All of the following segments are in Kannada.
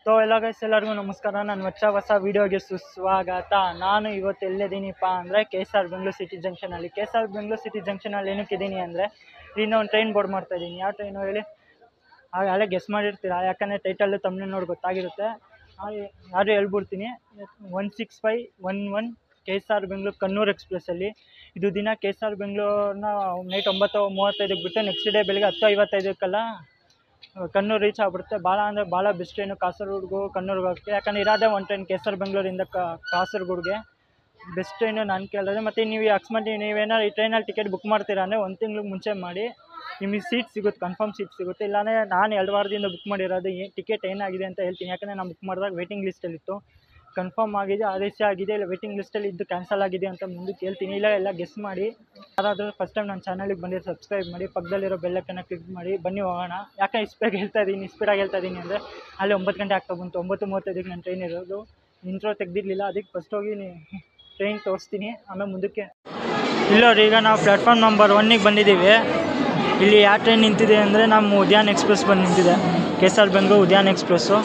ಸೊ ಎಲ್ಲ ಗೈಸ್ ಎಲ್ಲರಿಗೂ ನಮಸ್ಕಾರ ನಾನು ಹೊಸ ಹೊಸ ವೀಡಿಯೋಗೆ ಸುಸ್ವಾಗತ ನಾನು ಇವತ್ತು ಎಲ್ಲಿದ್ದೀನಿಪ್ಪ ಅಂದರೆ K S R Bengaluru city ಜಂಕ್ಷನಲ್ಲಿ K S R Bengaluru city ಜಂಕ್ಷನಲ್ಲಿ ಏನಕ್ಕೆ ಇದ್ದೀನಿ ಅಂದರೆ ಇನ್ನು ಒಂದು ಟ್ರೈನ್ ಬೋರ್ಡ್ ಮಾಡ್ತಾ ಇದ್ದೀನಿ ಯಾವ ಟ್ರೈನು ಹೇಳಿ ಆಗ ಅಲ್ಲೇ ಗೆಸ್ ಮಾಡಿರ್ತೀರಾ ಯಾಕಂದರೆ ಟೈಟಲ್ಲು ತಮ್ಮನೇ ನೋಡಿ ಗೊತ್ತಾಗಿರುತ್ತೆ ಹಾಗೆ ಯಾರು ಹೇಳ್ಬಿಡ್ತೀನಿ one six five one one K S R Bengaluru Kannur ಎಕ್ಸ್ಪ್ರೆಸ್ಸಲ್ಲಿ ಇದು ದಿನ ಕೆ ಎಸ್ ಆರ್ ಬೆಂಗಳೂರನ್ನ ನೈಟ್ ಒಂಬತ್ತು ಮೂವತ್ತೈದಕ್ಕೆ ಬಿಟ್ಟು ನೆಕ್ಸ್ಟ್ ಡೇ ಬೆಳಿಗ್ಗೆ ಹತ್ತು ಐವತ್ತೈದಕ್ಕೆಲ್ಲ ಕಣ್ಣೂರು ರೀಚ್ ಆಗ್ಬಿಡುತ್ತೆ ಭಾಳ ಅಂದರೆ ಭಾಳ ಬೆಸ್ಟ್ ಟ್ರೈನು ಕಾಸರಗೋಡ್ಗೂ ಕಣ್ಣೂರ್ಗೆ ಹೋಗ್ತೀವಿ ಯಾಕಂದರೆ ಇರೋದೇ ಒಂದು ಟ್ರೈನ್ ಕೆ ಎಸ್ ಆರ್ ಬೆಂಗಳೂರಿಂದ ಕಾಸರಗೋಡ್ಗೆ ಬೆಸ್ಟ್ ಟ್ರೈನು ನಾನು ಕೇಳಿದ್ರೆ ಮತ್ತು ನೀವು ಈ ಅಕಸ್ಮಾತ್ ನೀವೇನಾರು ಈ ಟ್ರೈನಲ್ಲಿ ಟಿಕೆಟ್ ಬುಕ್ ಮಾಡ್ತೀರಾ ಅಂದರೆ ಒಂದು ತಿಂಗ್ಳು ಮುಂಚೆ ಮಾಡಿ ನಿಮಗೆ ಸೀಟ್ ಸಿಗುತ್ತೆ ಕನ್ಫರ್ಮ್ ಸೀಟ್ ಸಿಗುತ್ತೆ ಇಲ್ಲಾಂದರೆ ನಾನು ಎರಡು ವಾರದಿಂದ ಬುಕ್ ಮಾಡಿರೋದು ಏ ಟಿಕೆಟ್ ಏನಾಗಿದೆ ಅಂತ ಹೇಳ್ತೀನಿ ಯಾಕಂದರೆ ನಾನು ಬುಕ್ ಮಾಡಿದಾಗ ವೇಟಿಂಗ್ ಲಿಸ್ಟಲ್ಲಿತ್ತು ಕನ್ಫರ್ಮ್ ಆಗಿದೆ ಆದೇಶ ಆಗಿದೆ ಇಲ್ಲ ವೇಟಿಂಗ್ ಲಿಸ್ಟಲ್ಲಿ ಇದ್ದು ಕ್ಯಾನ್ಸಲ್ ಆಗಿದೆ ಅಂತ ಮುಂದಕ್ಕೆ ಹೇಳ್ತೀನಿ ಇಲ್ಲ ಎಲ್ಲ ಗೆಸ್ ಮಾಡಿ ಯಾರಾದರೂ ಫಸ್ಟ್ ಟೈಮ್ ನನ್ನ ಚಾನಲಿಗೆ ಬಂದಿರೋ ಸಬ್ಸ್ಕ್ರೈಬ್ ಮಾಡಿ ಪಕ್ಕದಲ್ಲಿರೋ ಬೆಲ್ಲಕ್ಕನ್ನು ಕ್ಲಿಕ್ ಮಾಡಿ ಬನ್ನಿ ಹೋಗೋಣ ಯಾಕೆ ಸ್ಪೀಡಾಗಿ ಹೇಳ್ತಾ ಇದ್ದೀನಿ ಸ್ಪೀಡಾಗಿ ಹೇಳ್ತಾ ಇದ್ದೀನಿ ಅಂದರೆ ಅಲ್ಲಿ ಒಂಬತ್ತು ಗಂಟೆ ಆಗ್ತಾ ಬಂತು ಒಂಬತ್ತು ಮೂವತ್ತೈದಕ್ಕೆ ನನ್ನ ಟ್ರೈನ್ ಇರೋದು ಇಂಟ್ರೋ ತೆಗ್ದಿರಲಿಲ್ಲ ಅದಕ್ಕೆ ಫಸ್ಟ್ ಹೋಗಿ ಟ್ರೈನ್ ತೋರಿಸ್ತೀನಿ ಆಮೇಲೆ ಮುಂದಕ್ಕೆ ಇಲ್ಲೋರಿ ಈಗ ನಾವು ಪ್ಲ್ಯಾಟ್ಫಾರ್ಮ್ ನಂಬರ್ ಒನ್ನಿಗೆ ಬಂದಿದ್ದೀವಿ ಇಲ್ಲಿ ಯಾವ ಟ್ರೈನ್ ನಿಂತಿದೆ ಅಂದರೆ ನಮ್ಮ ಉದ್ಯಾನ್ ಎಕ್ಸ್ಪ್ರೆಸ್ ಬಂದು ನಿಂತಿದೆ K S R Bengaluru Udyan express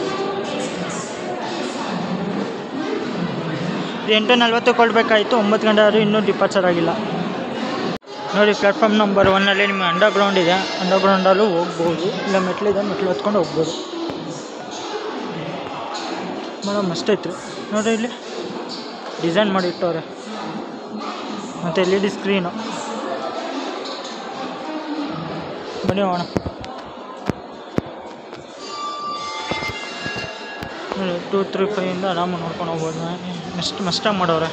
ಇದು ಎಂಟು ನಲ್ವತ್ತು ಕೊಡಬೇಕಾಯಿತು ಒಂಬತ್ತು ಗಂಟೆ ಆದರೂ ಇನ್ನೂ ಡಿಪಾರ್ಚರ್ ಆಗಿಲ್ಲ ನೋಡಿ ಪ್ಲ್ಯಾಟ್ಫಾರ್ಮ್ ನಂಬರ್ ಒನ್ನಲ್ಲಿ ನಿಮಗೆ ಅಂಡರ್ ಗ್ರೌಂಡ್ ಇದೆ ಅಂಡರ್ ಗ್ರೌಂಡಲ್ಲೂ ಹೋಗ್ಬೋದು ಇಲ್ಲ ಮೆಟ್ಲಿದೆ ಮೆಟ್ಲು ಹೊತ್ಕೊಂಡು ಹೋಗ್ಬೋದು ಮೇಡಮ್ ಅಷ್ಟೈತ್ರಿ ನೋಡಿರಿ ಇಲ್ಲಿ ಡಿಸೈನ್ ಮಾಡಿ ಇಟ್ಟವ್ರೆ ಮತ್ತು ಎಲ್ ಇ ಡಿ ಸ್ಕ್ರೀನು ಬನ್ನಿ ಹೋಗೋಣ ಟೂ ತ್ರೀ ಫೈವಿಂದ ಆರಾಮಾಗಿ ನೋಡ್ಕೊಂಡು ಹೋಗ್ಬೋದು ಮಸ್ಟ್ ಮಸ್ಟಾಗಿ ಮಾಡವ್ರೆ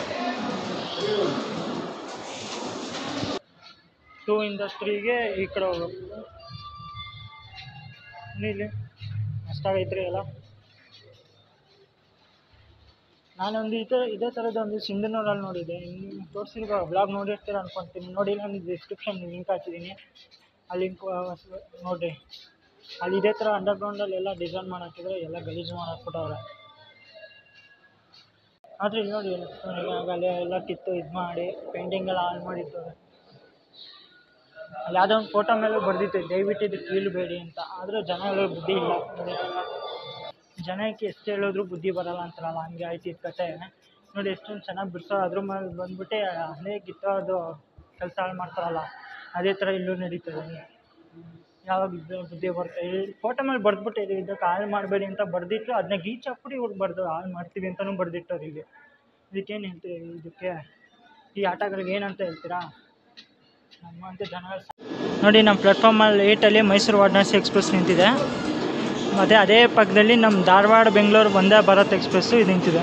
ಟೂ ಇಂದ ತ್ರೀಗೆ ಈ ಕಡೆ ಹೋಗ್ಬೇಕು ಇಲ್ಲಿ ಮಸ್ತಾಗೈತ್ರಿ ಎಲ್ಲ ನಾನೊಂದು ಇದೇ ಇದೇ ಥರದ್ದು ಒಂದು ಸಿಂಧನೂರಲ್ಲಿ ನೋಡಿದ್ದೆ ನೀವು ತೋರಿಸಿರೋ ಬ್ಲಾಗ್ ನೋಡಿರ್ತೀರ ಅನ್ಕೊತೀನಿ ನೋಡಿ ನಾನು ಡಿಸ್ಕ್ರಿಪ್ಷನ್ ಲಿಂಕ್ ಹಾಕಿದ್ದೀನಿ ಆ ಲಿಂಕ್ ನೋಡಿರಿ ಅಲ್ಲಿ ಇದೇ ಥರ ಅಂಡರ್ಗ್ರೌಂಡಲ್ಲಿ ಎಲ್ಲ ಡಿಸೈನ್ ಮಾಡಿ ಹಾಕಿದ್ರೆ ಎಲ್ಲ ಗಲೀಜು ಮಾಡಿ ಹಾಕ್ಬಿಟ್ಟವ್ರೆ ಆದರೆ ಇಲ್ಲಿ ನೋಡಿ ಅಲ್ಲಿ ಎಲ್ಲ ಕಿತ್ತು ಇದು ಮಾಡಿ ಪೇಂಟಿಂಗ್ ಎಲ್ಲ ಆನ್ ಮಾಡಿಟ್ಟವ್ರೆ ಅಲ್ಲಿ ಯಾವುದೋ ಒಂದು ಫೋಟೋ ಮೇಲೆ ಬರ್ದಿತ್ತು ದಯವಿಟ್ಟು ಇದು ಕೀಳಬೇಡಿ ಅಂತ ಆದರೂ ಜನ ಹೇಳೋ ಬುದ್ಧಿ ಇಲ್ಲ ನೋಡಿ. ಜನಕ್ಕೆ ಎಷ್ಟು ಹೇಳಿದ್ರು ಬುದ್ಧಿ ಬರಲ್ಲ ಅಂತಾರಲ್ಲ ಹಂಗೆ ಆಯ್ತು ಇದು ಕತೆ ನೋಡಿ ಎಷ್ಟೊಂದು ಚೆನ್ನಾಗಿ ಬಿಡಿಸೋ ಅದ್ರ ಮೇಲೆ ಬಂದ್ಬಿಟ್ಟೆ ಅಲ್ಲೇ ಕಿತ್ತೋದು ಕೆಲಸ ಹಾಳು ಮಾಡ್ತಾರಲ್ಲ ಅದೇ ಥರ ಇಲ್ಲೂ ನಡೀತದೆ ಯಾವಾಗ ಇದು ಬುದ್ಧಿ ಬರುತ್ತೆ ಫೋಟೋ ಮೇಲೆ ಬರೆದ್ಬಿಟ್ಟು ಇದು ಇದಕ್ಕೆ ಹಾಳು ಮಾಡಬೇಡಿ ಅಂತ ಬರೆದಿಟ್ಟು ಅದನ್ನ ಗೀಚ್ ಹಾಕ್ಬಿಟ್ಟು ಇವ್ರು ಬರೆದು ಹಾಳು ಮಾಡ್ತೀವಿ ಅಂತಲೂ ಬರೆದಿಟ್ಟವ್ರು ಈಗ ಇದಕ್ಕೇನು ಹೇಳ್ತೀವಿ ಇದಕ್ಕೆ ಈ ಆಟಗಳಿಗೆ ಏನಂತ ಹೇಳ್ತೀರಾ ನಮ್ಮಂತೆ ಜನ ನೋಡಿ ನಮ್ಮ ಪ್ಲಾಟ್ಫಾರ್ಮಲ್ಲಿ ಏಯ್ಟಲ್ಲಿ ಮೈಸೂರು ವಾರಣಾಸಿ ಎಕ್ಸ್ಪ್ರೆಸ್ ನಿಂತಿದೆ ಮತ್ತು ಅದೇ ಪಕ್ಕದಲ್ಲಿ ನಮ್ಮ ಧಾರವಾಡ ಬೆಂಗಳೂರು ವಂದೇ ಭಾರತ್ ಎಕ್ಸ್ಪ್ರೆಸ್ಸು ಇದು ನಿಂತಿದೆ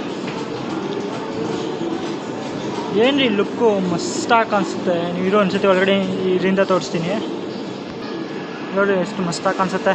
ಏನು ರೀ ಲುಕ್ಕು ಮಸ್ತಾಗಿ ಕಾಣಿಸುತ್ತೆ ನೀವು ಇರೋ ಅನ್ಸುತ್ತೆ ಒಳಗಡೆ ಇದರಿಂದ ತೋರಿಸ್ತೀನಿ ನೋಡಿ ಎಷ್ಟು ಮಸ್ತಾಗಿ ಕಾಣಿಸುತ್ತೆ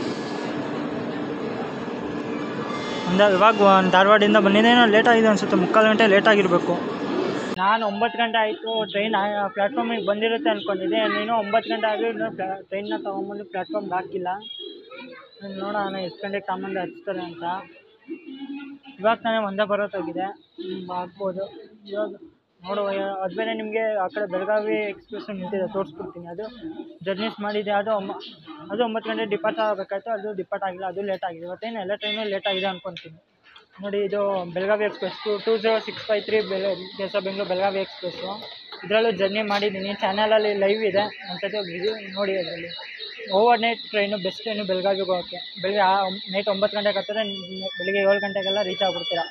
ಒಂದು ಇವಾಗ ಒಂದು ಧಾರವಾಡಿಂದ ಬಂದಿದ್ದೇನೋ ಲೇಟ್ ಆಗಿದೆ ಅನಿಸುತ್ತೆ ಮುಕ್ಕಾಲು ಗಂಟೆ ಲೇಟ್ ಆಗಿರಬೇಕು ನಾನು ಒಂಬತ್ತು ಗಂಟೆ ಆಯಿತು ಟ್ರೈನ್ ಪ್ಲ್ಯಾಟ್ಫಾರ್ಮಿಗೆ ಬಂದಿರುತ್ತೆ ಅಂದ್ಕೊಂಡಿದ್ದೆ ನೀನು ಒಂಬತ್ತು ಗಂಟೆ ಆಗಿ ಇನ್ನೂ ಪ್ಲಾ ಟ್ರೈನ್ನ ತೊಗೊಂಬಂದು ಪ್ಲ್ಯಾಟ್ಫಾರ್ಮ್ಗೆ ಹಾಕಿಲ್ಲ ಇನ್ನು ನೋಡೋಣ ಎಷ್ಟು ಗಂಟೆಗೆ ತಗೊಂಬಂದು ಹಚ್ತಾರೆ ಅಂತ ಇವಾಗ ತಾನೇ ಒಂದೇ ಬರೋತ್ತಾಗಿದೆ ಆಗ್ಬೋದು ಇವಾಗ ನೋಡುವ ಅದು ಬೇರೆ ನಿಮಗೆ ಆ ಕಡೆ ಬೆಳಗಾವಿ ಎಕ್ಸ್ಪ್ರೆಸ್ ನಿಂತಿದೆ ತೋರಿಸ್ಬಿಡ್ತೀನಿ ಅದು ಜರ್ನೀಸ್ ಮಾಡಿದೆ ಅದು ಒಂಬ ಅದು ಒಂಬತ್ತು ಗಂಟೆ ಡಿಪಾರ್ಟ್ ಆಗಬೇಕಾಯ್ತು ಅದು ಡಿಪಾರ್ಟ್ ಆಗಿಲ್ಲ ಅದು ಲೇಟ್ ಆಗಿದೆ ಇವತ್ತೇನು ಎಲ್ಲ ಟ್ರೈನು ಲೇಟ್ ಆಗಿದೆ ಅನ್ಕೊತೀನಿ ನೋಡಿ ಇದು Belagavi express two two zero six five three ಬೆಳ K S R Bengaluru Belagavi express ಇದರಲ್ಲೂ ಜರ್ನಿ ಮಾಡಿದ್ದೀನಿ ಚಾನಲಲ್ಲಿ ಲೈವ್ ಇದೆ ಒಂದ್ಸತಿ ಹೋಗಿ ನೋಡಿ ಅದರಲ್ಲಿ overnight train best train ಬೆಳಗಾವಿಗೆ ಹೋಗೋಕ್ಕೆ ಬೆಳಗ್ಗೆ ಆ ನೈಟ್ ಒಂಬತ್ತು ಗಂಟೆಗೆ ಹತ್ತಿರ ಬೆಳಿಗ್ಗೆ ಏಳು ಗಂಟೆಗೆಲ್ಲ ರೀಚ್ ಆಗ್ಬಿಡ್ತೀರ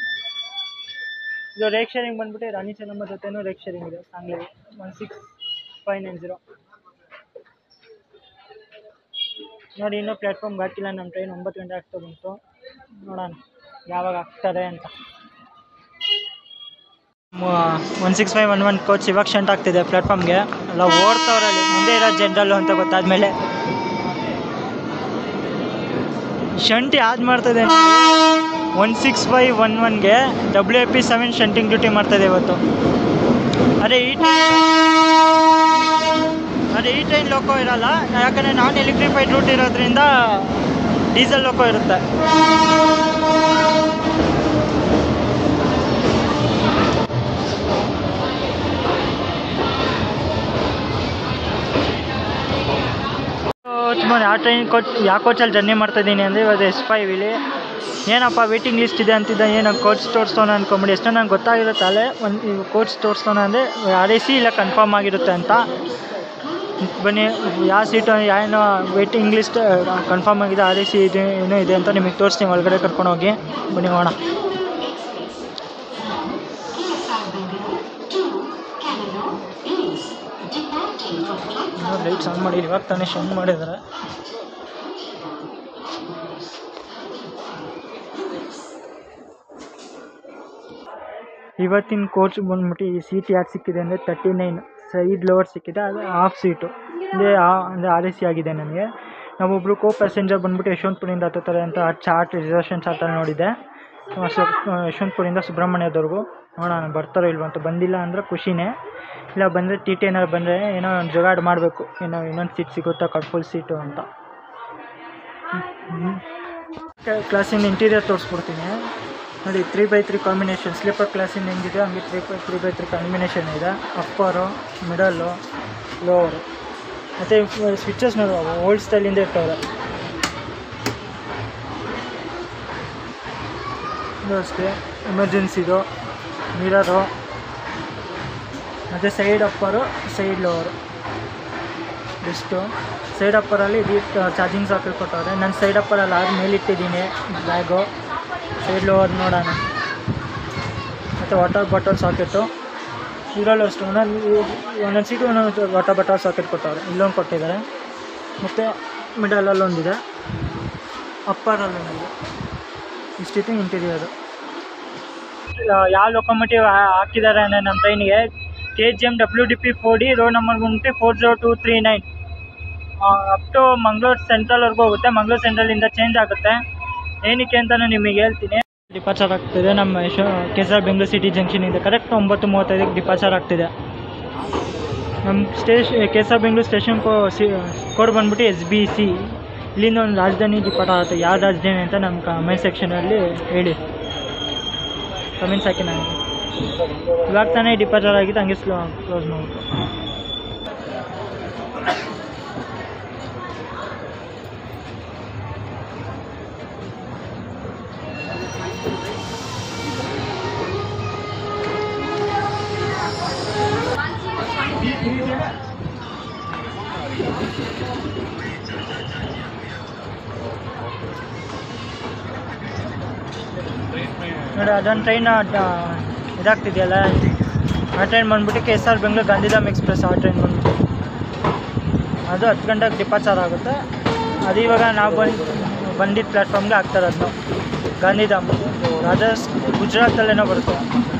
ಇದು ರೇಕ್ ಶೇರಿಂಗ್ ಬಂದ್ಬಿಟ್ಟು ರಾಣಿ ಚೆನ್ನಮ್ಮ ಜೊತೆನೂ ರೇಕ್ ಶೇರಿಂಗ್ ಇದೆ Sangli one six five nine zero ನೋಡಿ ಇನ್ನೂ ಪ್ಲ್ಯಾಟ್ಫಾರ್ಮ್ಗೆ ಹಾಕಿಲ್ಲ ನಮ್ಮ ಟ್ರೈನ್ ಒಂಬತ್ತು ಗಂಟೆ ಆಗ್ತಾ ಬಂತು ನೋಡೋಣ ಯಾವಾಗ ಆಗ್ತದೆ ಅಂತ one six five one one coach ಇವಾಗ ಶಂಟ್ ಆಗ್ತಿದೆ ಪ್ಲ್ಯಾಟ್ಫಾರ್ಮ್ಗೆ ಎಲ್ಲ ಓಡ್ತವ್ರೆ ಅಲ್ಲಿ ಮುಂದೆ ಇರೋ ಜನರಲ್ಲು ಅಂತ ಗೊತ್ತಾದ್ಮೇಲೆ ಶಂಟ್ ಯಾವ್ದು ಮಾಡ್ತದೆ ಒನ್ ಸಿಕ್ಸ್ ಫೈವ್ ಒನ್ ಒನ್ಗೆ W A P seven shunting duty ಮಾಡ್ತಾಯಿದೆ ಇವತ್ತು ಅದೇ ಈ ಅದೇ ಈ ಟ್ರೈನ್ ಲೋಕೋ ಇರಲ್ಲ ಯಾಕಂದರೆ ನಾನ್ ಎಲೆಕ್ಟ್ರಿಫೈಡ್ ರೂಟ್ ಇರೋದ್ರಿಂದ ಡೀಸೆಲ್ ಲೋಕೋ ಇರುತ್ತೆ ಸುಮಾರು ಯಾವ ಟ್ರೈನ್ ಕೋಚ್ ಯಾವ ಕೋಚಲ್ಲಿ ಜರ್ನಿ ಮಾಡ್ತಾ ಇದ್ದೀನಿ ಅಂದರೆ ಇವಾಗ ಎಸ್ ಫೈವ್ ಇಲ್ಲಿ ಏನಪ್ಪ ವೇಟಿಂಗ್ ಲಿಸ್ಟ್ ಇದೆ ಅಂತಿದ್ದ ಏನು ಕೋಚ್ ತೋರಿಸ್ತವನ ಅನ್ಕೊಂಬಿಡಿ ಎಷ್ಟೋ ನಂಗೆ ಗೊತ್ತಾಗಿರುತ್ತೆ ಅಲ್ಲೇ ಒಂದು ಕೋಚ್ ತೋರಿಸ್ತವನ ಅಂದರೆ ಆರ್ ಎ ಸಿ ಇಲ್ಲ ಕನ್ಫರ್ಮ್ ಆಗಿರುತ್ತೆ ಅಂತ ಬನ್ನಿ ಯಾವ ಸೀಟು ಏನು ವೇಟಿಂಗ್ ಲಿಸ್ಟ್ ಕನ್ಫರ್ಮ್ ಆಗಿದೆ ಆರ್ ಎ ಸಿ ಇದೆ ಏನೋ ಇದೆ ಅಂತ ನಿಮಗೆ ತೋರಿಸ್ತೀನಿ ಒಳಗಡೆ ಕರ್ಕೊಂಡು ಹೋಗಿ ಬನ್ನಿ ಹೋಗೋಣ ಲೈಟ್ಸ್ ಆನ್ ಮಾಡಿ ಇವಾಗ ತಾನೇ ಶನ್ ಮಾಡಿದ್ದಾರೆ ಇವತ್ತಿನ ಕೋಚ್ ಬಂದ್ಬಿಟ್ಟು ಈ ಸೀಟ್ ಯಾಕೆ ಸಿಕ್ಕಿದೆ ಅಂದರೆ ತರ್ಟಿ ನೈನ್ ಸೈಡ್ ಲೋವರ್ ಸಿಕ್ಕಿದೆ ಅದು ಹಾಫ್ ಸೀಟು ಅಂದರೆ ಅಂದರೆ ಆರ್ ಎ ಸಿ ಆಗಿದೆ ನನಗೆ ನಾವೊಬ್ಬರು ಕೋ ಪ್ಯಾಸೆಂಜರ್ ಬಂದ್ಬಿಟ್ಟು ಯಶವಂತಪುರಿಂದ ಹತ್ತುತ್ತಾರೆ ಅಂತ ಚಾರ್ಟ್ ರಿಸರ್ವೇಷನ್ ಚಾರ್ಟಲ್ಲಿ ನೋಡಿದೆ ಆ, ಸೊ ಯಶವಂತಪುರಿಂದ ಸುಬ್ರಹ್ಮಣ್ಯದವರೆಗೂ ನೋಡೋಣ ಬರ್ತಾರೋ ಇಲ್ವೋ ಅಂತ ಬಂದಿಲ್ಲ ಅಂದರೆ ಖುಷಿನೇ ಇಲ್ಲ ಬಂದರೆ ಟಿ ಟಿ ಏನಾದ್ರು ಬಂದರೆ ಏನೋ ಒಂದು ಜುಗಾಡ್ ಮಾಡಬೇಕು ಏನೋ ಇನ್ನೊಂದು ಸೀಟ್ ಸಿಗುತ್ತಾ ಕಟ್ಫುಲ್ ಸೀಟು ಅಂತ ಕ್ಲಾಸಿನ ಇಂಟೀರಿಯರ್ ತೋರಿಸ್ಬಿಡ್ತೀನಿ ನೋಡಿ three by three combination sleeper ಕ್ಲಾಸಿನ ಹೆಂಗಿದೆ ಹಂಗೆ three by three by three combination ಇದೆ ಅಪ್ಪರು ಮಿಡಲ್ಲು ಲೋವರು ಮತ್ತು ಸ್ವಿಚಸ್ ನೋಡಿ ಓಲ್ಡ್ ಸ್ಟೈಲಿಂದ ಇರ್ತವ್ರೆ ಇದು ಅಷ್ಟೇ ಎಮರ್ಜೆನ್ಸಿದು ಮಿರರು ಮತ್ತು side upper side lower best side ಅಪ್ಪರಲ್ಲಿ ಇದು ಚಾರ್ಜಿಂಗ್ ಸಾಕೆಟ್ ಕೊಟ್ಟವ್ರೆ ನಾನು ಸೈಡ್ ಅಪ್ಪರಲ್ಲಿ ಆದ ಮೇಲಿಟ್ಟಿದ್ದೀನಿ ಬ್ಯಾಗು ಸೈಡ್ ಲೋವರ್ ನೋಡೋಣ ಮತ್ತು ವಾಟರ್ ಬಾಟಲ್ ಸಾಕೆಟು ಇದರಲ್ಲೂ ಅಷ್ಟು ಒಂದೊಂದು ಒಂದೊಂದು ಸೀಟು ಒಂದೊಂದು ವಾಟರ್ ಬಾಟಲ್ ಸಾಕೆಟ್ ಕೊಟ್ಟವ್ರೆ ಇಲ್ಲೊಂದು ಕೊಟ್ಟಿದ್ದಾರೆ ಮತ್ತು ಮಿಡಲಲ್ಲಿ ಒಂದಿದೆ ಅಪ್ಪರಲ್ಲಿ ಒಂದಿದೆ ಇಷ್ಟಿತ್ತು ಇಂಟೀರಿಯರು ಯಾವ ಲೊಕೊಮೋಟಿವ್ ಹಾಕಿದ್ದಾರೆ ಅಂದರೆ ನಮ್ಮ ಟ್ರೈನಿಗೆ K G M W D P four D road number ಬಂದ್ಬಿಟ್ಟು four zero two three nine up to Mangaluru ಸೆಂಟ್ರಲ್ವರೆಗೂ ಹೋಗುತ್ತೆ ಮಂಗಳೂರು ಸೆಂಟ್ರಲಿಂದ ಚೇಂಜ್ ಆಗುತ್ತೆ ಏನಕ್ಕೆ ಅಂತಲೂ ನಿಮಗೆ ಹೇಳ್ತೀನಿ ಡಿಪಾರ್ಚರ್ ಆಗ್ತಿದೆ ನಮ್ಮ ಯಶ K S R Bengaluru city ಜಂಕ್ಷನಿಂದ ಕರೆಕ್ಟ್ ಒಂಬತ್ತು ಮೂವತ್ತೈದಕ್ಕೆ ಡಿಪಾರ್ಚರ್ ಆಗ್ತಿದೆ ನಮ್ಮ ಸ್ಟೇಷ್ K S R Bengaluru station ಕೋ ಸಿ ಕೋಡ್ ಬಂದ್ಬಿಟ್ಟು ಎಸ್ ಬಿ ಸಿ ಇಲ್ಲಿಂದ ಒಂದು ರಾಜಧಾನಿ ಡಿಪಾರ್ಟ್ ಆಗುತ್ತೆ ಯಾವ ರಾಜಧಾನಿ ಅಂತ ನಮ್ಮ ಕಮೆಂಟ್ ಸೆಕ್ಷನಲ್ಲಿ ಹೇಳಿ ಕಮೆಂಟ್ಸ್ ಹಾಕಿ ನಾನು ಇವಾಗ ತಾನೇ ಡಿಪಾರ್ಚರ್ ಆಗಿದ್ದು ಹಂಗೆ ಸ್ಲೋ ಕ್ಲೋಸ್ ಮಾಡ್ಬಿಟ್ಟು ನೋಡಿ ಅದೊಂದು ಟ್ರೈನ್ ಇದಾಗ್ತಿದೆಯಲ್ಲ ಆ ಟ್ರೈನ್ ಬಂದ್ಬಿಟ್ಟು K S R Bengaluru Gandhidham express ಆ ಟ್ರೈನ್ ಬಂದ್ಬಿಟ್ಟು ಅದು ಹತ್ತು ಗಂಟೆಗೆ ಡಿಪಾರ್ಚರ್ ಆಗುತ್ತೆ ಅದು ಇವಾಗ ನಾವು ಬಂದು ಬಂದಿದ್ದ ಪ್ಲ್ಯಾಟ್ಫಾರ್ಮ್ಗೆ ಹಾಕ್ತಾರೆ ಅದನ್ನು ಗಾಂಧಿಧಾಮ್ ರಾಜಸ್ ಗುಜರಾತಲ್ಲೇನೋ ಬರುತ್ತೆ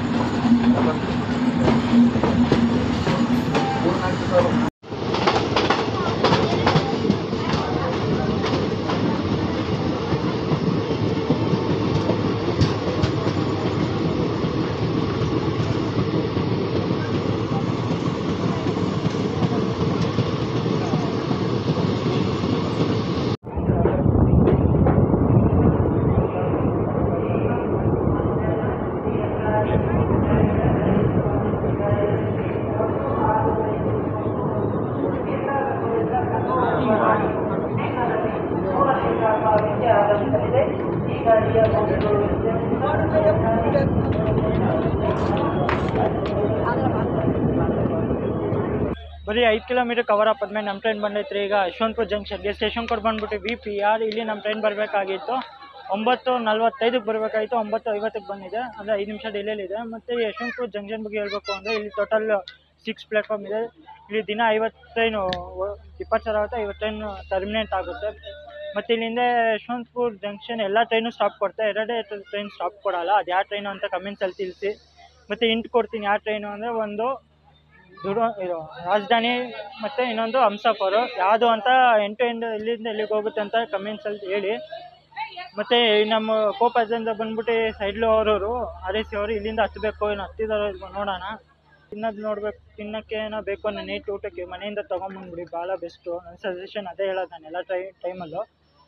ಬರೀ ಐದು ಕಿಲೋಮೀಟರ್ ಕವರ್ ಅಪ್ ಆದ್ಮೇಲೆ ನಮ್ಮ ಟ್ರೈನ್ ಬಂದೈತ್ರಿ ಈಗ ಯಶವಂತಪುರ ಜಂಕ್ಷನ್ಗೆ ಸ್ಟೇಷನ್ ಕೋಡ್ ಬಂದ್ಬಿಟ್ಟು ವಿ ಪಿ ಆರ್ ಇಲ್ಲಿ ನಮ್ಮ ಟ್ರೈನ್ ಬರಬೇಕಾಗಿತ್ತು ಒಂಬತ್ತು ನಲ್ವತ್ತೈದಕ್ಕೆ ಬರಬೇಕಾಗಿತ್ತು ಒಂಬತ್ತು ಐವತ್ತಕ್ಕೆ ಬಂದಿದೆ ಅಂದರೆ ಐದು ನಿಮಿಷ ಡಿಲೇಲಿದೆ ಮತ್ತು ಯಶವಂತಪುರ ಜಂಕ್ಷನ್ ಬಗ್ಗೆ ಹೇಳಬೇಕು ಅಂದರೆ ಇಲ್ಲಿ ಟೋಟಲ್ ಸಿಕ್ಸ್ ಪ್ಲ್ಯಾಟ್ಫಾರ್ಮ್ ಇದೆ ಇಲ್ಲಿ ದಿನ ಐವತ್ತು ಟ್ರೈನು ಡಿಪಾರ್ಚರ್ ಆಗುತ್ತೆ ಐವತ್ತು ಟ್ರೈನ್ ಟರ್ಮಿನೇಟ್ ಆಗುತ್ತೆ ಮತ್ತು ಇಲ್ಲಿಂದ ಯಶವಂತಪುರ ಜಂಕ್ಷನ್ ಎಲ್ಲ ಟ್ರೈನು ಸ್ಟಾಪ್ ಕೊಡ್ತಾರೆ ಎರಡೇ ಟ್ರೈನ್ ಸ್ಟಾಪ್ ಕೊಡಲ್ಲ ಅದು ಯಾವ ಟ್ರೈನು ಅಂತ ಕಮೆಂಟ್ಸಲ್ಲಿ ತಿಳಿಸಿ ಮತ್ತು ಇಂಟ್ ಕೊಡ್ತೀನಿ ಯಾವ ಟ್ರೈನು ಅಂದರೆ ಒಂದು ದುರ ಇದು ರಾಜಧಾನಿ ಮತ್ತು ಇನ್ನೊಂದು ಹಂಸಫರು ಯಾವುದು ಅಂತ ಎಂಟು ಎಂಟು ಇಲ್ಲಿಂದ ಎಲ್ಲಿಗೆ ಹೋಗುತ್ತೆ ಅಂತ ಕಮೆಂಟ್ಸಲ್ಲಿ ಹೇಳಿ ಮತ್ತು ನಮ್ಮ ಕೋಪದಿಂದ ಬಂದ್ಬಿಟ್ಟು ಸೈಡ್ಲು ಅವರವರು ಆರ್ ಎಸ್ ಸಿ ಅವರು ಇಲ್ಲಿಂದ ಹತ್ತಬೇಕು ಏನು ಹತ್ತಿದಾರೋ ಇಲ್ವೋ ನೋಡೋಣ ತಿನ್ನೋದು ನೋಡ್ಬೇಕು ತಿನ್ನೋಕ್ಕೆ ಏನೋ ಬೇಕು ಅನ್ನೋ ನೈಟ್ ಊಟಕ್ಕೆ ಮನೆಯಿಂದ ತೊಗೊಂಬಂದ್ಬಿಡಿ ಭಾಳ ಬೆಸ್ಟು ನನ್ನ ಸಜೆಷನ್ ಅದೇ ಹೇಳೋದು ನಾನು ಎಲ್ಲ ಟೈ ಟೈಮಲ್ಲೂ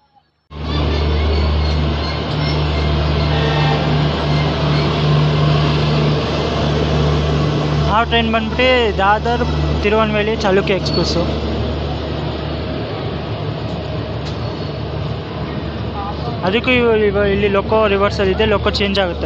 ಆ ಟ್ರೈನ್ ಬಂದ್ಬಿಟ್ಟು ದಾದರ್ ತಿರುವನ್ವೇಲಿ ಚಾಲುಕ್ಯ ಎಕ್ಸ್ಪ್ರೆಸ್ಸು ಅದಕ್ಕೂ ಇವ- ಇವ- ಇಲ್ಲಿ ಲೊಕೋ ರಿವರ್ಸಲ್ ಇದೆ ಲೊಕೋ ಚೇಂಜ್ ಆಗುತ್ತೆ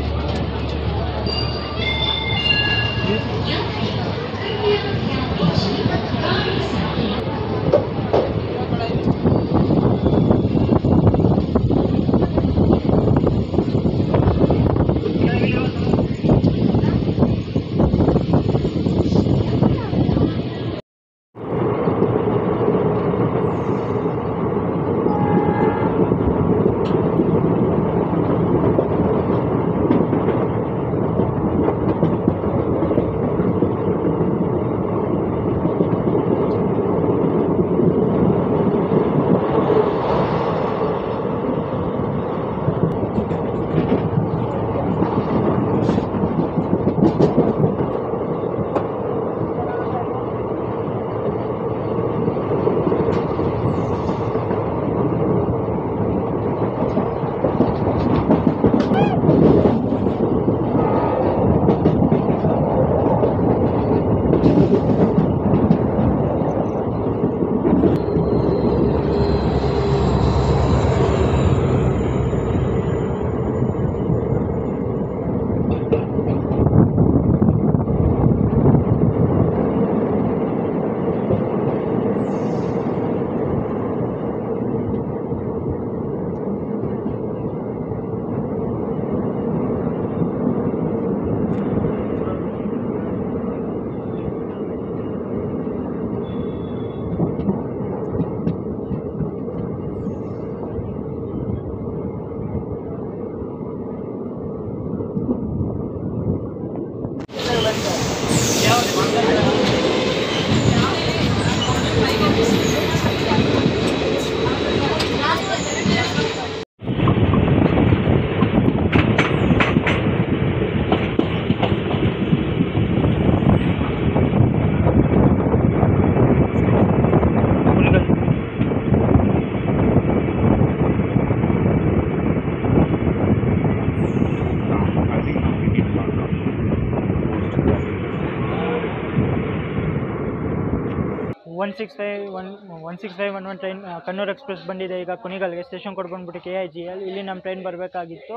one six five one one six five one one train Kannur express ಬಂದಿದೆ ಈಗ ಕುಣಿಗಲ್ಗೆ ಸ್ಟೇಷನ್ ಕೊಟ್ಟು ಬಂದ್ಬಿಟ್ಟು ಕೆ ಐ ಜಿ ಎಲ್ ಇಲ್ಲಿ ನಮ್ಮ ಟ್ರೈನ್ ಬರಬೇಕಾಗಿತ್ತು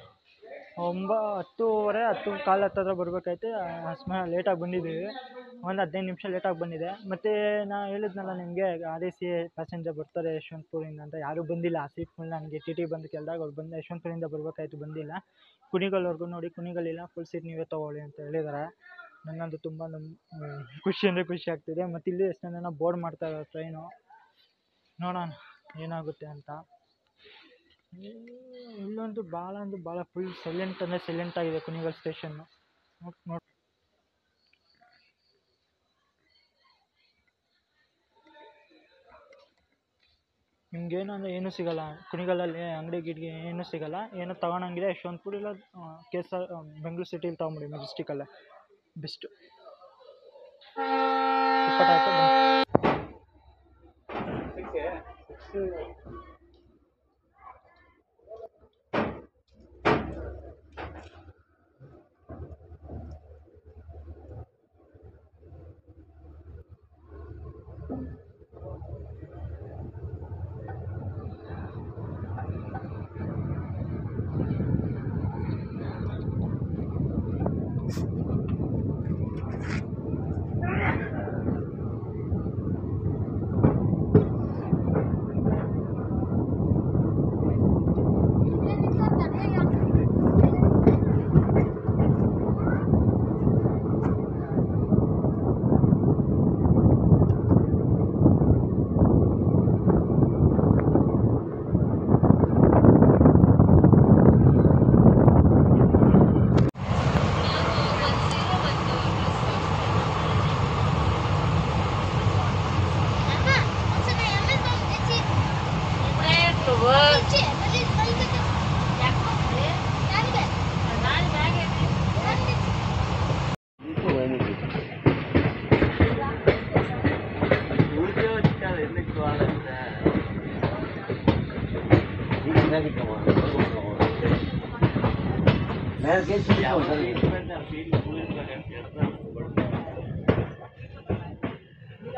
ಒಂಬ ಹತ್ತೂವರೆ ಹತ್ತು ಕಾಲು ಹತ್ತತ್ರ ಬರಬೇಕಾಯ್ತು ಅಸ್ಮ ಲೇಟಾಗಿ ಬಂದಿದ್ದೀವಿ ಒಂದು ಹದಿನೈದು ನಿಮಿಷ ಲೇಟಾಗಿ ಬಂದಿದೆ ಮತ್ತು ನಾ ಹೇಳಿದ್ನಲ್ಲ ನಿಮಗೆ ಆರ್ ಎ ಸಿ ಪ್ಯಾಸೆಂಜರ್ ಬರ್ತಾರೆ ಯಶವಂತಪುರಿಂದ ಅಂತ ಯಾರೂ ಬಂದಿಲ್ಲ ಆ ಸೀಟ್ ಫುಲ್ ನನಗೆ ಟಿ ಟಿ ಬಂದು ಕೇಳಿದಾಗ ಅವ್ರು ಬಂದು ಯಶವಂತಪುರಿಂದ ಬರಬೇಕಾಯ್ತು ಬಂದಿಲ್ಲ ಕುಣಿಗಲ್ವರೆಗೂ ನೋಡಿ ಕುಣಿಗಲ್ಲಿಲ್ಲ ಫುಲ್ ಸೀಟ್ ನೀವೇ ತೊಗೊಳ್ಳಿ ಅಂತ ಹೇಳಿದ್ದಾರೆ ನನಗಂತೂ ತುಂಬ ನಮ್ ಖುಷಿ ಅಂದರೆ ಖುಷಿ ಆಗ್ತಿದೆ ಮತ್ತು ಇಲ್ಲಿ ಎಷ್ಟು ಜನ ಬೋರ್ಡ್ ಮಾಡ್ತಾ ಇದ್ದಾರೆ ಟ್ರೈನು ನೋಡೋಣ ಏನಾಗುತ್ತೆ ಅಂತ ಇಲ್ಲಂತೂ ಭಾಳ ಅಂದ್ರೆ ಭಾಳ ಫುಲ್ ಸೈಲೆಂಟ್ ಅಂದರೆ ಸೈಲೆಂಟ್ ಆಗಿದೆ ಕುಣಿಗಲ್ ಸ್ಟೇಷನ್ನು ನೋಡಿ ನೋಡಿ ನಿಮ್ಗೇನು ಅಂದರೆ ಏನೂ ಸಿಗಲ್ಲ ಕುಣಿಗಲಲ್ಲಿ ಅಂಗಡಿ ಗಿಡ್ಗೆ ಏನೂ ಸಿಗಲ್ಲ ಏನೂ ತಗೊಳಂಗಿದೆ ಯಶವಂತಪುರ ಇಲ್ಲ ಕೆ ಎಸ್ ಆರ್ ಬೆಂಗಳೂರು ಸಿಟಿಲಿ ತೊಗೊಂಬಿಡಿ ಮೆಜೆಸ್ಟಿಕಲ್ಲೇ ಬೆಸ್ಟು ಇಪ್ಪತ್ತಾಯ್ತು ಬನ್ನಿ.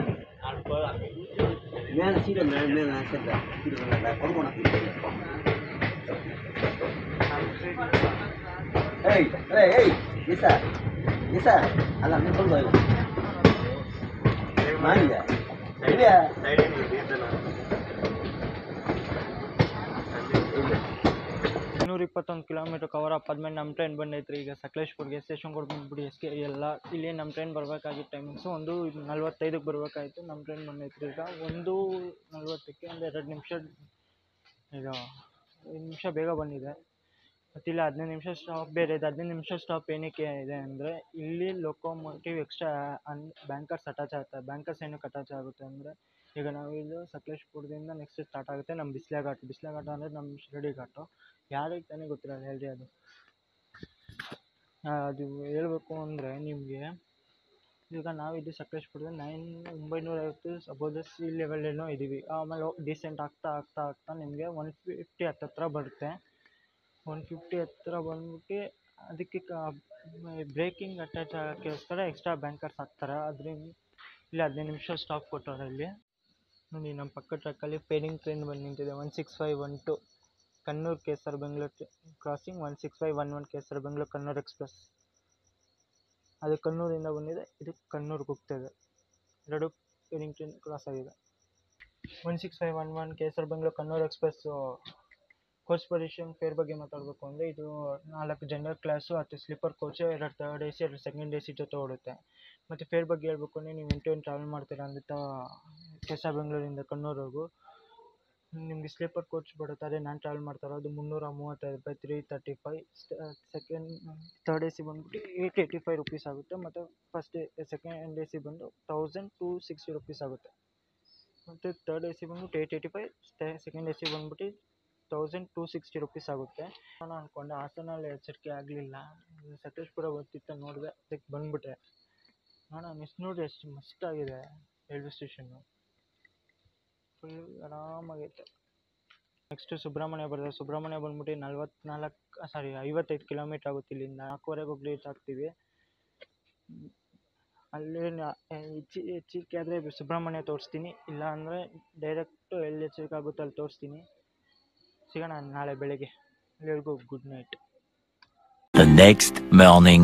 மேலே சீடை மேலே மேலே செல்ல சீடை கொண்டு போன ಏಯ್ ಏಯ್ ಏಯ್ ಈಸ ಈಸ ಅಲ್ಲ ನಿಂತ್ಕೊಂಡು ಇಲ್ಲ ಮಾಡಿದ್ಯಾ ಇದೆಯಾ ಇನ್ನೂರ ಇಪ್ಪತ್ತೊಂದು ಕಿಲೋಮೀಟ್ರ್ ಕವರ್ ಅಪ್ ಆದ್ಮೇಲೆ ನಮ್ಮ ಟ್ರೈನ್ ಬಂದೈತ್ರಿ ಈಗ ಸಕಲೇಶ್ಪುರ್ಗೆ ಸ್ಟೇಷನ್ ಕೊಟ್ಟು ಬಂದ್ಬಿಡಿ ಎಸ್ ಕೆ ಎಲ್ಲ ಇಲ್ಲಿ ನಮ್ಮ ಟ್ರೈನ್ ಬರಬೇಕಾಗಿದ್ದ ಟೈಮಿಂಗ್ಸು ಒಂದು ನಲ್ವತ್ತೈದಕ್ಕೆ ಬರಬೇಕಾಯ್ತು ನಮ್ಮ ಟ್ರೈನ್ ಬಂದೈತ್ರಿ ಈಗ ಒಂದು ನಲ್ವತ್ತಕ್ಕೆ ಒಂದು ಎರಡು ನಿಮಿಷ ಈಗ ಐದು ನಿಮಿಷ ಬೇಗ ಬಂದಿದೆ ಮತ್ತು ಇಲ್ಲಿ ಹದಿನೈದು ನಿಮಿಷ ಸ್ಟಾಪ್ ಬೇರೆ ಇದೆ ಹದಿನೈದು ನಿಮಿಷ ಸ್ಟಾಪ್ ಏನಕ್ಕೆ ಇದೆ ಅಂದರೆ ಇಲ್ಲಿ locomotive extra an bankers attach ಆಗುತ್ತೆ ಬ್ಯಾಂಕರ್ಸ್ ಏನಕ್ಕೆ ಅಟ್ಯಾಚ್ ಆಗುತ್ತೆ ಅಂದರೆ ಈಗ ನಾವು ಇದು ಸಕಲೇಶ್ಪುರದಿಂದ ನೆಕ್ಸ್ಟ್ ಸ್ಟಾರ್ಟ್ ಆಗುತ್ತೆ ನಮ್ಮ ಬಿಸ್ಲೆ ಘಾಟ್ ಬಿಸ್ಲೆ ಘಾಟ್ ಅಂದರೆ ನಮ್ಮ ಶಿರಡಿ ಘಾಟು ಯಾರಿಗೆ ತಾನೇ ಗೊತ್ತಿರಲ್ಲ ಹೇಳ್ರಿ ಅದು ಅದು ಹೇಳ್ಬೇಕು ಅಂದರೆ ನಿಮಗೆ ಈಗ ನಾವಿದ್ದು ಸಕಲೇಶ್ಪುರದಲ್ಲಿ ನೈನ್ ಒಂಬೈನೂರ ಐವತ್ತು ಅಬೌವ್ ಸಿ ಲೆವೆಲ್ಲೇನೋ ಇದ್ದೀವಿ ಆಮೇಲೆ ಡಿಸೆಂಟ್ ಆಗ್ತಾ ಆಗ್ತಾ ಆಗ್ತಾ ನಿಮಗೆ ಒನ್ ಫಿಫ್ಟಿ ಹತ್ತತ್ರ ಬರುತ್ತೆ ಒನ್ ಫಿಫ್ಟಿ ಹತ್ತಿರ ಬಂದ್ಬಿಟ್ಟು ಅದಕ್ಕೆ ಬ್ರೇಕಿಂಗ್ ಅಟ್ಯಾಚ್ ಆಗೋಕ್ಕೋಸ್ಕರ ಎಕ್ಸ್ಟ್ರಾ ಬ್ಯಾಂಕರ್ಸ್ ಹಾಕ್ತಾರೆ ಅದರಿಂದ ಇಲ್ಲಿ ಹದಿನೈದು ನಿಮಿಷ ಸ್ಟಾಪ್ ಕೊಟ್ಟವ್ರೆ ಇಲ್ಲಿ ನೋಡಿ ನಮ್ಮ ಪಕ್ಕದ ಟ್ರ್ಯಾಕಲ್ಲಿ ಪೇರಿಂಗ್ ಟ್ರೈನ್ ಬಂದು ನಿಂತಿದೆ one six five one two Kannur K S R Bengaluru crossing one six five one one K S R Bengaluru Kannur express ಅದು ಕಣ್ಣೂರಿಂದ ಬಂದಿದೆ ಇದು ಕಣ್ಣೂರಿಗೆ ಹೋಗ್ತಾಯಿದೆ ಎರಡು ಪೇರಿಂಗ್ ಟ್ರೈನ್ ಕ್ರಾಸ್ ಆಗಿದೆ one six five one one K S R Bengaluru Kannur express coach position fare ಬಗ್ಗೆ ಮಾತಾಡಬೇಕು ಅಂದರೆ ಇದು ನಾಲ್ಕು ಜನರಲ್ ಕ್ಲಾಸು ಮತ್ತು ಸ್ಲೀಪರ್ ಕೋಚು ಎರಡು ತರ್ಡ್ ಎ ಸಿ ಎರಡು ಸೆಕೆಂಡ್ ಎ ಸಿ ಜೊತೆ ಓಡುತ್ತೆ ಮತ್ತು ಫೇರ್ ಬಗ್ಗೆ ಹೇಳ್ಬೇಕು ಅಂದರೆ ನೀವು ಎಂಟು ಏನು ಟ್ರಾವೆಲ್ ಮಾಡ್ತೀರಾ ಅಂದರೆ ತಾ ಕೆ ಎಸ್ ಆರ್ ಬೆಂಗಳೂರಿಂದ ಕಣ್ಣೂರ್ವರೆಗೂ ನಿಮಗೆ ಸ್ಲೀಪರ್ ಕೋಚ್ ಬರುತ್ತೆ ಅದೇ ನಾನು ಟ್ರಾವೆಲ್ ಮಾಡ್ತಾ ಇರೋದು ಮುನ್ನೂರ ಮೂವತ್ತೈದು ರೂಪಾಯಿ three thirty five second third A C ಬಂದ್ಬಿಟ್ಟು ಏಯ್ಟ್ ಏಯ್ಟಿ ಫೈವ್ ರುಪೀಸ್ ಆಗುತ್ತೆ ಮತ್ತು ಫಸ್ಟ್ ಸೆಕೆಂಡ್ ಎ ಸಿ ಬಂದು ತೌಸಂಡ್ ಟೂ ಸಿಕ್ಸ್ಟಿ ರುಪೀಸ್ ಆಗುತ್ತೆ ಮತ್ತು ತರ್ಡ್ ಎ ಸಿ ಬಂದ್ಬಿಟ್ಟು eight eighty five second A C ಬಂದ್ಬಿಟ್ಟು ತೌಸಂಡ್ ಟೂ ಸಿಕ್ಸ್ಟಿ ರುಪೀಸ್ ಆಗುತ್ತೆ ನಾನು ಅಂದ್ಕೊಂಡೆ ಹಾಸನಲ್ಲಿ ಎಚ್ಚರಿಕೆ ಆಗಲಿಲ್ಲ ಸಕಲೇಶ್ಪುರ ಬರ್ತಿತ್ತು ನೋಡಿದೆ ಅದಕ್ಕೆ ಬಂದುಬಿಟ್ಟೆ ನೋಡೋಣ ಮಿಸ್ ನೋಡಿ ಎಷ್ಟು ಮಸ್ತಾಗಿದೆ ರೈಲ್ವೆ ಸ್ಟೇಷನ್ನು ಫುಲ್ ಆರಾಮಾಗೈತೆ ನೆಕ್ಸ್ಟು ಸುಬ್ರಹ್ಮಣ್ಯ ಬರ್ತದೆ ಸುಬ್ರಹ್ಮಣ್ಯ ಬಂದ್ಬಿಟ್ಟು ನಲ್ವತ್ನಾಲ್ಕು ಸಾರಿ ಐವತ್ತೈದು ಕಿಲೋಮೀಟ್ರ್ ಆಗುತ್ತೆ ಇಲ್ಲಿಂದ ನಾಲ್ಕುವರೆಗೆ ಹೋಗಿ ರೀಚ್ ಆಗ್ತೀವಿ ಅಲ್ಲಿ ಹೆಚ್ಚು ಹೆಚ್ಚಿಗೆ ಆದರೆ ಸುಬ್ರಹ್ಮಣ್ಯ ತೋರಿಸ್ತೀನಿ ಇಲ್ಲ ಅಂದರೆ ಡೈರೆಕ್ಟು ಎಲ್ಲಿ ಹೆಚ್ಚಿಗೆ ಆಗುತ್ತೆ ಅಲ್ಲಿ ತೋರಿಸ್ತೀನಿ ಸಿಗೋಣ ನಾಳೆ ಬೆಳಗ್ಗೆ ಎಲ್ಲರಿಗೂ good night The next morning.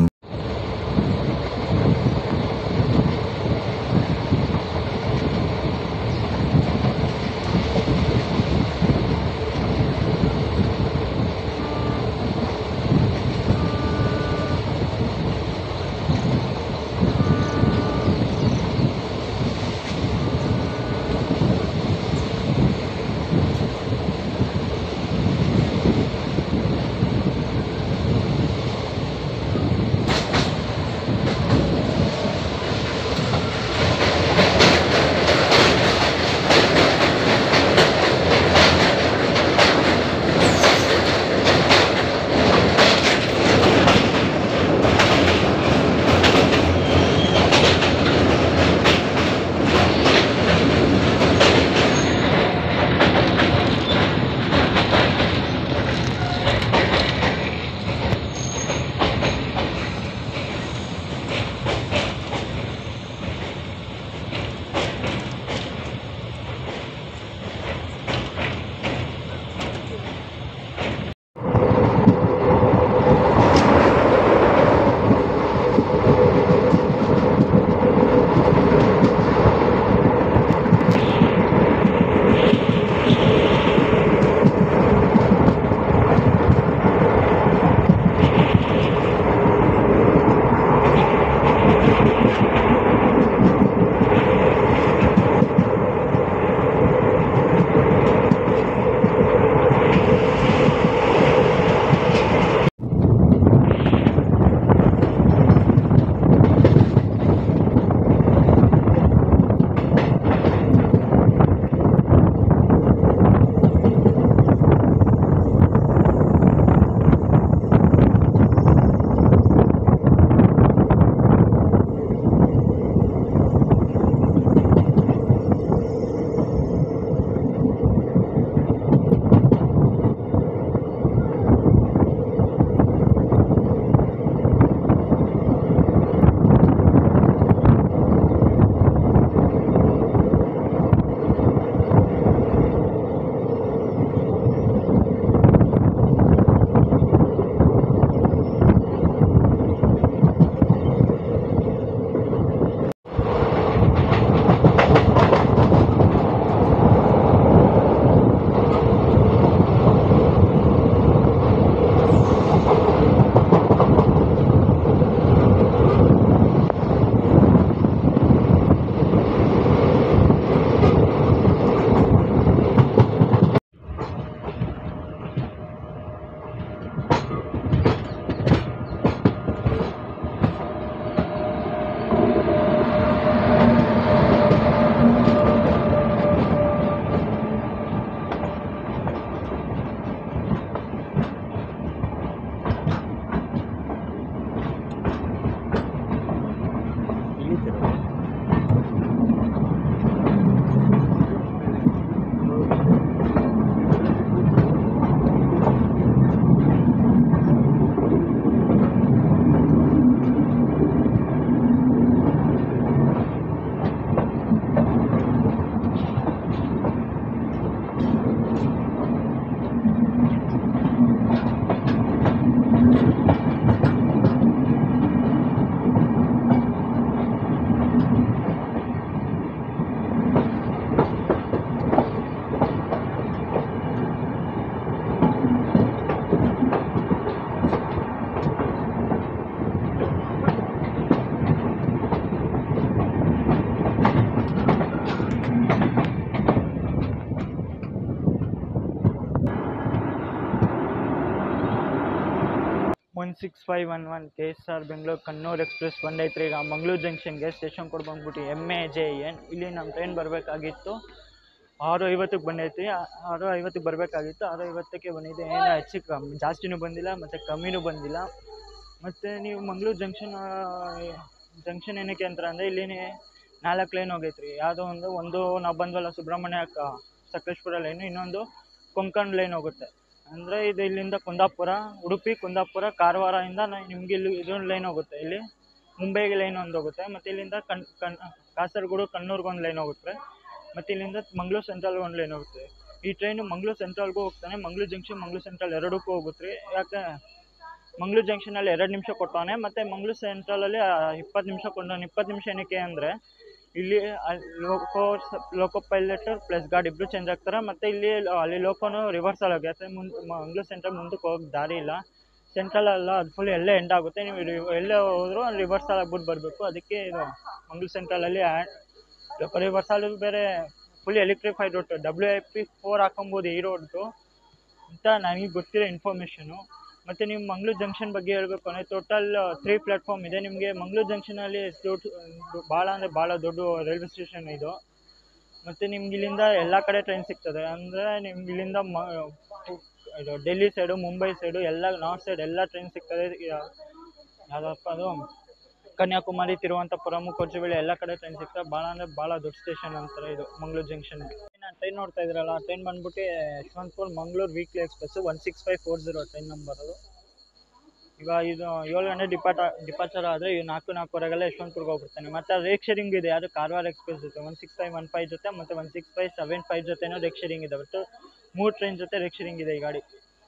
One six five one one K S R Bengaluru Kannur express ಬಂದೈತ್ರಿ ಈಗ ಮಂಗಳೂರು ಜಂಕ್ಷನ್ಗೆ ಸ್ಟೇಷನ್ ಕೊಡ್ ಬಂದ್ಬಿಟ್ಟು ಎಮ್ ಎ ಜೆ ಎನ್ ಇಲ್ಲಿ ನಮ್ಮ ಟ್ರೈನ್ ಬರಬೇಕಾಗಿತ್ತು ಆರು ಐವತ್ತಕ್ಕೆ ಬಂದೈತಿ ಆ- ಆರು ಐವತ್ತಕ್ಕೆ ಬರಬೇಕಾಗಿತ್ತು ಆರು ಐವತ್ತಕ್ಕೆ ಬಂದಿದೆ ಏನು ಹೆಚ್ಚು ಕಮ್ಮಿ ಜಾಸ್ತಿನೂ ಬಂದಿಲ್ಲ ಮತ್ತು ಕಮ್ಮಿನೂ ಬಂದಿಲ್ಲ ಮತ್ತು ನೀವು ಮಂಗಳೂರು ಜಂಕ್ಷನ್ ಜಂಕ್ಷನ್ ಏನಕ್ಕೆ ಅಂತಾರೆ ಅಂದರೆ ಇಲ್ಲಿ ನಾಲ್ಕು ಲೈನ್ ಹೋಗೈತೆ ರೀ ಯಾವುದೋ ಒಂದು ಒಂದು ನಾವು ಬಂದ್ವಲ್ಲ ಸುಬ್ರಹ್ಮಣ್ಯ ಕ- ಸಕಲೇಶ್ಪುರ ಲೈನು ಇನ್ನೊಂದು ಕೊಂಕಣ್ ಲೈನ್ ಹೋಗುತ್ತೆ ಅಂದರೆ ಇದು ಇಲ್ಲಿಂದ ಕುಂದಾಪುರ ಉಡುಪಿ ಕುಂದಾಪುರ ಕಾರವಾರದಿಂದ ನಿಮಗೆ ಇಲ್ಲಿ ಇದೊಂದು ಲೈನ್ ಹೋಗುತ್ತೆ ಇಲ್ಲಿ ಮುಂಬೈಗೆ ಲೈನ್ ಒಂದು ಹೋಗುತ್ತೆ ಮತ್ತು ಇಲ್ಲಿಂದ ಕಣ್ ಕಣ್ ಕಾಸರಗೋಡು ಕಣ್ಣೂರ್ಗೆ ಒಂದು ಲೈನ್ ಹೋಗುತ್ತೆ ಮತ್ತು ಇಲ್ಲಿಂದ ಮಂಗಳೂರು ಸೆಂಟ್ರಲ್ಗೆ ಒಂದು ಲೈನ್ ಹೋಗುತ್ತೆ ಈ ಟ್ರೈನು ಮಂಗಳೂರು ಸೆಂಟ್ರಲ್ಗೂ ಹೋಗ್ತಾನೆ ಮಂಗಳೂರು ಜಂಕ್ಷನ್ ಮಂಗಳೂರು ಸೆಂಟ್ರಲ್ ಎರಡಕ್ಕೂ ಹೋಗುತ್ತೆ ರೀ ಯಾಕೆ ಮಂಗಳೂರು ಜಂಕ್ಷನಲ್ಲಿ ಎರಡು ನಿಮಿಷ ಕೊಟ್ಟವನೆ ಮತ್ತು ಮಂಗಳೂರು ಸೆಂಟ್ರಲಲ್ಲಿ ಇಪ್ಪತ್ತು ನಿಮಿಷ ಕೊಟ್ಟವನೆ ಇಪ್ಪತ್ತು ನಿಮಿಷ ಏನಕ್ಕೆ ಅಂದರೆ ಇಲ್ಲಿ ಅಲ್- loco loco pilot plus guard ಇಬ್ಬರು ಚೇಂಜ್ ಆಗ್ತಾರೆ ಮತ್ತು ಇಲ್ಲಿ ಲ- ಅಲ್ಲಿ ಲೋಕೋನು ರಿವರ್ಸಲ್ ಆಗುತ್ತೆ ಮುಂದೆ ಮಂಗಳೂರು ಸೆಂಟ್ರಲ್ ಮುಂದಕ್ಕೆ ಹೋಗಕ್ಕೆ ದಾರಿ ಇಲ್ಲ ಸೆಂಟ್ರಲ್ ಅಲ್ಲ ಅದು ಫುಲ್ ಎಲ್ಲೇ ಎಂಡ್ ಆಗುತ್ತೆ ನೀವು ರಿ- ಎಲ್ಲೇ ಹೋದರೂ ರಿವರ್ಸಲ್ ಆಗ್ಬಿಟ್ಟು ಬರಬೇಕು ಅದಕ್ಕೆ ಇದು ಮಂಗಳೂರು ಸೆಂಟ್ರಲಲ್ಲಿ ಲೋಕೋ ರಿವರ್ಸಲ್ ಬೇರೆ full electrified road W I P four ಹಾಕೊಬೋದು ಈ ರೋಡ್ದು ಅಂತ ನನಗೆ ಗೊತ್ತಿರೋ ಇನ್ಫಾರ್ಮೇಷನು ಮತ್ತು ನೀವು ಮಂಗಳೂರು ಜಂಕ್ಷನ್ ಬಗ್ಗೆ ಹೇಳಬೇಕು ಅಂದರೆ ಟೋಟಲ್ ತ್ರೀ ಪ್ಲ್ಯಾಟ್ಫಾರ್ಮ್ ಇದೆ ನಿಮಗೆ ಮಂಗಳೂರು ಜಂಕ್ಷನಲ್ಲಿ ದೊಡ್ಡ ಭಾಳ ಅಂದರೆ ಭಾಳ ದೊಡ್ಡ ರೈಲ್ವೆ ಸ್ಟೇಷನ್ ಇದು ಮತ್ತು ನಿಮ್ಗೆ ಇಲ್ಲಿಂದ ಎಲ್ಲ ಕಡೆ ಟ್ರೈನ್ ಸಿಗ್ತದೆ ಅಂದರೆ ನಿಮ್ಗೆ ಇಲ್ಲಿಂದ ಮ ಇದು ಡೆಲ್ಲಿ ಸೈಡು ಮುಂಬೈ ಸೈಡು ಎಲ್ಲ ನಾರ್ತ್ ಸೈಡ್ ಎಲ್ಲ ಟ್ರೈನ್ ಸಿಗ್ತದೆ ಯಾ- ಯಾವುದಪ್ಪ ಅದು ಕನ್ಯಾಕುಮಾರಿ ತಿರುವನಂತಪುರಂ ಕೊಚ್ಚುವೇಳಿ ಎಲ್ಲ ಕಡೆ ಟ್ರೈನ್ ಸಿಗ್ತದೆ ಭಾಳ ಅಂದರೆ ಭಾಳ ದೊಡ್ಡ ಸ್ಟೇಷನ್ ಅಂತಾರೆ ಇದು ಮಂಗಳೂರು ಜಂಕ್ಷನ್ ನಾನು ಟ್ರೈನ್ ನೋಡ್ತಾ ಇದ್ರಲ್ಲ ಆ ಟ್ರೈನ್ ಬಂದ್ಬಿಟ್ಟು Yeshwantpur Mangaluru weekly express one six five four zero train number ಅದು ಈಗ ಇದು ಏಳು ಗಂಟೆ ಡಿಪಾರ್ಟ ಡಿಪಾರ್ಚರ್ ಆದರೆ ಈ ನಾಲ್ಕು ನಾಲ್ಕುವರೆಗೆಲ್ಲ ಯಶವಂತಪುರ್ಗೆ ಹೋಗ್ಬಿಡ್ತಾನೆ ಮತ್ತು ಅದು ರೇಕ್ ಶೇರಿಂಗ್ ಇದೆ ಅದು ಕಾರವಾರ ಎಕ್ಸ್ಪ್ರೆಸ್ ಜೊತೆ one six five one five ಜೊತೆ ಮತ್ತು one six five seven five ಜೊತೆನೂ ರೇಕ್ ಶೇರಿಂಗ್ ಇದೆ ಒಟ್ಟು ಮೂರು ಟ್ರೈನ್ ಜೊತೆ ರೇಕ್ ಶೇರಿಂಗ್ ಇದೆ ಈ ಗಾಡಿ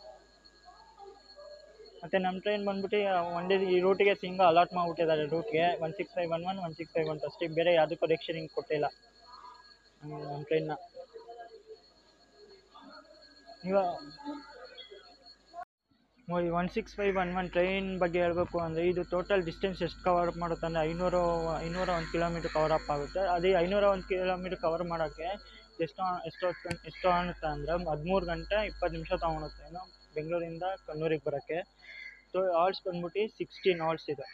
ಮತ್ತು ನಮ್ಮ ಟ್ರೈನ್ ಬಂದ್ಬಿಟ್ಟು ಒನ್ ಡೇ ಈ ರೂಟಿಗೆ ಸಿಂಗ ಅಲಾಟ್ ಮಾಡಿಬಿಟ್ಟಿದ್ದಾರೆ ರೂಟ್ಗೆ one six five one one one six five one ಅಷ್ಟೇ ಬೇರೆ ಯಾವುದಕ್ಕೂ ರೇಕ್ ಶೇರಿಂಗ್ ಕೊಟ್ಟಿಲ್ಲ ನಮ್ಮ ಟ್ರೈನ್ನ ಇವಾಗ one six five one one train ಬಗ್ಗೆ ಹೇಳಬೇಕು ಅಂದರೆ ಇದು ಟೋಟಲ್ ಡಿಸ್ಟೆನ್ಸ್ ಎಷ್ಟು ಕವರ್ ಮಾಡುತ್ತೆ ಅಂದರೆ ಐನೂರು ಐನೂರ ಒಂದು ಕಿಲೋಮೀಟ್ರ್ ಕವರ್ ಅಪ್ ಆಗುತ್ತೆ ಅದೇ ಐನೂರ ಒಂದು ಕಿಲೋಮೀಟ್ರ್ ಕವರ್ ಮಾಡೋಕ್ಕೆ ಎಷ್ಟು ಎಷ್ಟು ಹೊತ್ತು ಎಷ್ಟು ಅನ್ನುತ್ತೆ ಅಂದರೆ ಹದಿಮೂರು ಗಂಟೆ ಇಪ್ಪತ್ತು ನಿಮಿಷ ತೊಗೊಳುತ್ತೆ ಏನು ಬೆಂಗಳೂರಿಂದ ಕಣ್ಣೂರಿಗೆ ಬರೋಕ್ಕೆ ಸೊ ಆಲ್ಸ್ ಬಂದ್ಬಿಟ್ಟು ಸಿಕ್ಸ್ಟೀನ್ ಆಲ್ಸ್ ಇದೆ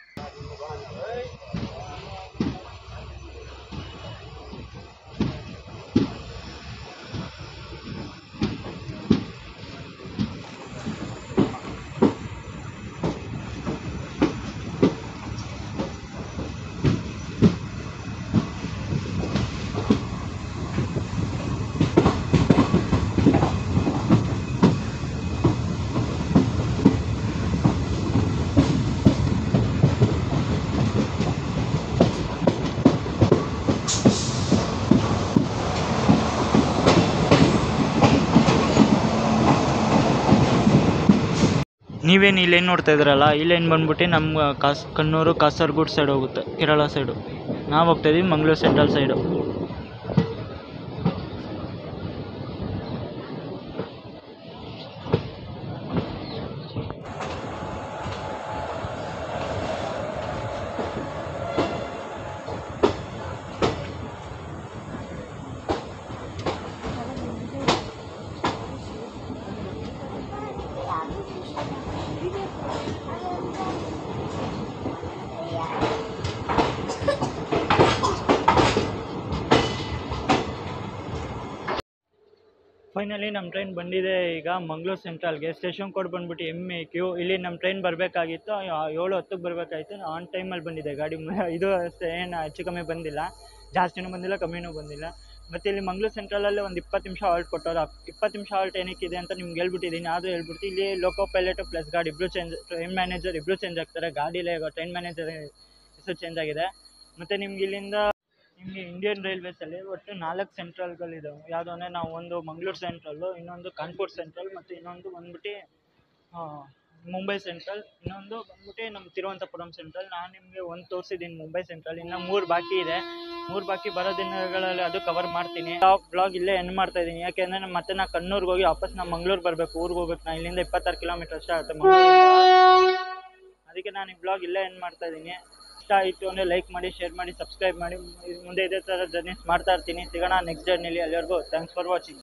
ನೀವೇನು ಈ ಲೈನ್ ನೋಡ್ತಾ ಇದ್ರಲ್ಲ ಈ ಲೈನ್ ಬಂದ್ಬಿಟ್ಟು ನಮ್ಮ ಕಾಸ್ ಕಣ್ಣೂರು ಕಾಸರಗೋಡು ಸೈಡ್ ಹೋಗುತ್ತೆ ಕೇರಳ ಸೈಡು ನಾವು ಹೋಗ್ತಾ ಇದೀವಿ ಮಂಗಳೂರು ಸೆಂಟ್ರಲ್ ಸೈಡು ಫೈನಲಿ ನಮ್ಮ ಟ್ರೈನ್ ಬಂದಿದೆ ಈಗ ಮಂಗಳೂರು ಸೆಂಟ್ರಲ್ಗೆ ಸ್ಟೇಷನ್ ಕೋಡ್ ಬಂದ್ಬಿಟ್ಟು ಎಮ್ ಎ ಕ್ಯೂ ಇಲ್ಲಿ ನಮ್ಮ ಟ್ರೈನ್ ಬರಬೇಕಾಗಿತ್ತು ಏಳು ಹತ್ತಕ್ಕೆ ಬರಬೇಕಾಗಿತ್ತು ಆನ್ ಟೈಮಲ್ಲಿ ಬಂದಿದೆ ಗಾಡಿ ಮ- ಇದು ಅಷ್ಟೇ ಏನು ಹೆಚ್ಚು ಕಮ್ಮಿ ಬಂದಿಲ್ಲ ಜಾಸ್ತಿನೂ ಬಂದಿಲ್ಲ ಕಮ್ಮಿನೂ ಬಂದಿಲ್ಲ ಮತ್ತು ಇಲ್ಲಿ ಮಂಗಳೂರು ಸೆಂಟ್ರಲಲ್ಲಿ ಒಂದು ಇಪ್ಪತ್ತು ನಿಮಿಷ ಹಾಲ್ಟ್ ಕೊಟ್ಟವ್ರು ಇಪ್ಪತ್ತು ನಿಮಿಷ ಹಾಲ್ಟ್ ಏನಕ್ಕಿದೆ ಅಂತ ನಿಮ್ಗೆ ಹೇಳ್ಬಿಟ್ಟಿದ್ದೀನಿ ಆದರೂ ಹೇಳ್ಬಿಟ್ಟು ಇಲ್ಲಿ ಲೋಕೋ ಪೈಲಟು ಪ್ಲಸ್ ಗಾಡಿ ಇಬ್ಬರು ಚೇಂಜ್ ಟ್ರೈನ್ ಮ್ಯಾನೇಜರ್ ಇಬ್ಬರು ಚೇಂಜ್ ಆಗ್ತಾರೆ ಗಾಡಿಲೇ ಟ್ರೈನ್ ಮ್ಯಾನೇಜರ್ ಹೆಸರು ಚೇಂಜ್ ಆಗಿದೆ ಮತ್ತು ನಿಮ್ಗೆ ಇಲ್ಲಿಂದ ನಿಮಗೆ ಇಂಡಿಯನ್ ರೈಲ್ವೇಸಲ್ಲಿ ಒಟ್ಟು ನಾಲ್ಕು ಸೆಂಟ್ರಲ್ಗಳಿದಾವೆ ಯಾವುದು ಅಂದರೆ ನಾವು ಒಂದು ಮಂಗಳೂರು ಸೆಂಟ್ರಲ್ಲು ಇನ್ನೊಂದು ಕಾನ್ಪುರ್ ಸೆಂಟ್ರಲ್ ಮತ್ತು ಇನ್ನೊಂದು ಬಂದ್ಬಿಟ್ಟು ಆ, ಮುಂಬೈ ಸೆಂಟ್ರಲ್ ಇನ್ನೊಂದು ಬಂದ್ಬಿಟ್ಟು ನಮ್ಮ ತಿರುವನಂತಪುರಂ ಸೆಂಟ್ರಲ್ ನಾನು ನಿಮಗೆ ಒಂದು ತೋರಿಸಿದ್ದೀನಿ ಮುಂಬೈ ಸೆಂಟ್ರಲ್ ಇನ್ನು ಮೂರು ಬಾಕಿ ಇದೆ ಮೂರು ಬಾಕಿ ಬರೋ ದಿನಗಳಲ್ಲಿ ಅದು ಕವರ್ ಮಾಡ್ತೀನಿ ಆ ಬ್ಲಾಗ್ ಇಲ್ಲೇ ಎಂಡ್ ಮಾಡ್ತಾ ಇದ್ದೀನಿ ಯಾಕೆಂದರೆ ನಾನು ಮತ್ತೆ ನಾನು ಕಣ್ಣೂರಿಗೆ ಹೋಗಿ ವಾಪಸ್ ನಾನು ಮಂಗ್ಳೂರು ಬರಬೇಕು ಊರಿಗೆ ಹೋಗ್ಬೇಕು ನಾನು ಇಲ್ಲಿಂದ ಇಪ್ಪತ್ತಾರು ಕಿಲೋಮೀಟರ್ ಅಷ್ಟೇ ಆಗುತ್ತೆ ಮಂಗಳೂರಿಂದ ಅದಕ್ಕೆ ನಾನು ಈ ಬ್ಲಾಗ್ ಇಲ್ಲೇ ಎಂಡ್ ಮಾಡ್ತಾ ಇದ್ದೀನಿ ಇಷ್ಟ ಆಯಿತು ಅಂದರೆ ಲೈಕ್ ಮಾಡಿ ಶೇರ್ ಮಾಡಿ ಸಬ್ಸ್ಕ್ರೈಬ್ ಮಾಡಿ ಮುಂದೆ ಇದೇ ಥರ ಜರ್ನೀಸ್ ಮಾಡ್ತಾ ಇರ್ತೀನಿ ಸಿಗೋಣ ನೆಕ್ಸ್ಟ್ ಜರ್ನಿಲಿ ಅಲ್ಲಿವರೆಗೂ ಥ್ಯಾಂಕ್ಸ್ ಫಾರ್ ವಾಚಿಂಗ್